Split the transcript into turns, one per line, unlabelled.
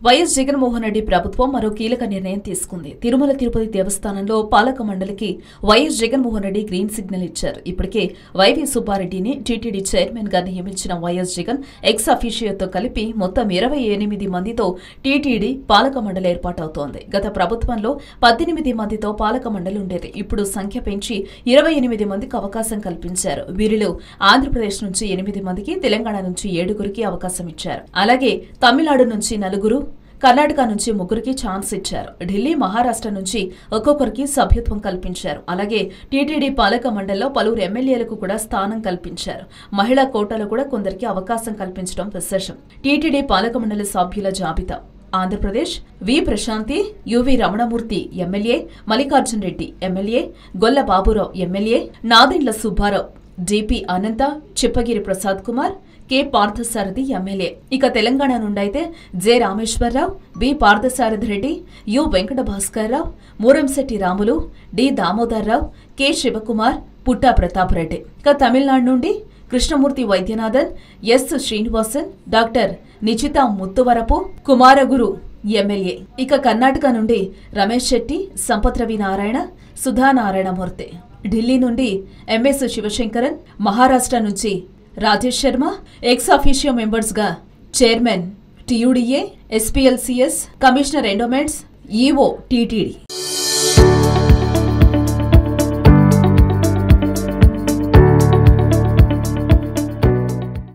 YS Jaganmohan Reddy ప్రభుత్వం మరో కీలక నిర్ణయం తీసుకుంది తిరుమల తిరుపతి దేవస్థానంలో పాలక మండలికి YS Jaganmohan Reddy green signal ఇచ్చారు ఇప్పటికే వైవి సుబ్బారెడ్డిని టీటీడీ చైర్మన్ గా నియమించిన వైఎస్ జగన్ ఎక్స్ అఫీషియోతో కలిపి మొత్తం ఇరవై ఎనిమిది మందితో టీటీడీ పాలక మండలి ఏర్పాటవుతోంది గత ప్రభుత్వంలో పద్దెనిమిది మందితో పాలక మండలి ఉండేది ఇప్పుడు సంఖ్య పెంచి ఇరవై ఎనిమిది మందికి అవకాశం కల్పించారు వీరిలో ఆంధ్రప్రదేశ్ నుంచి ఎనిమిది మందికి తెలంగాణ నుంచి ఏడుగురికి అవకాశం ఇచ్చారు అలాగే తమిళనాడు నుంచి నలుగురు కర్ణాటక నుంచి ముగ్గురికి ఛాన్స్ ఇచ్చారు ఢిల్లీ మహారాష్ట్ర నుంచి ఒక్కొక్కరికి సభ్యత్వం కల్పించారు అలాగే టీటీడీ పాలక మండలిలో పలువురు ఎమ్మెల్యేలకు కూడా స్థానం కల్పించారు మహిళా కోటాలో కూడా కొందరికి అవకాశం కల్పించడం విశేషం టీటీడీ పాలక మండలి సభ్యుల జాబితా Andhra Pradesh V Prashanti UV Ramanamurthy MLA Mallikarjun Reddy MLA Golla Baburao MLA Nadendla Subbarao DP Ananta Chippagiri Prasad Kumar K Parthasarathy MLA ఇక తెలంగాణ నుండి అయితే J Rameshwar Rao B Parthasarathy Reddy U Venkata Bhaskar Rao Muramsetti Ramulu D Damodar Rao K Sivakumar Putta Pratap Reddy ఇక తమిళనాడు నుండి Krishnamurthy Vaidyanathan S Srinivasan doctor Nichita Muthuvarapu Kumaraguru MLA ఇక కర్ణాటక నుండి రమేష్ శెట్టి సంపత్ రవి నారాయణ సుధా నారాయణమూర్తి ఢిల్లీ నుండి ఎంఎస్ శివశంకరన్ మహారాష్ట్ర నుంచి Rajesh Sharma ex officio members గా chairman TUDA SPLCS commissioner endowments EO TTD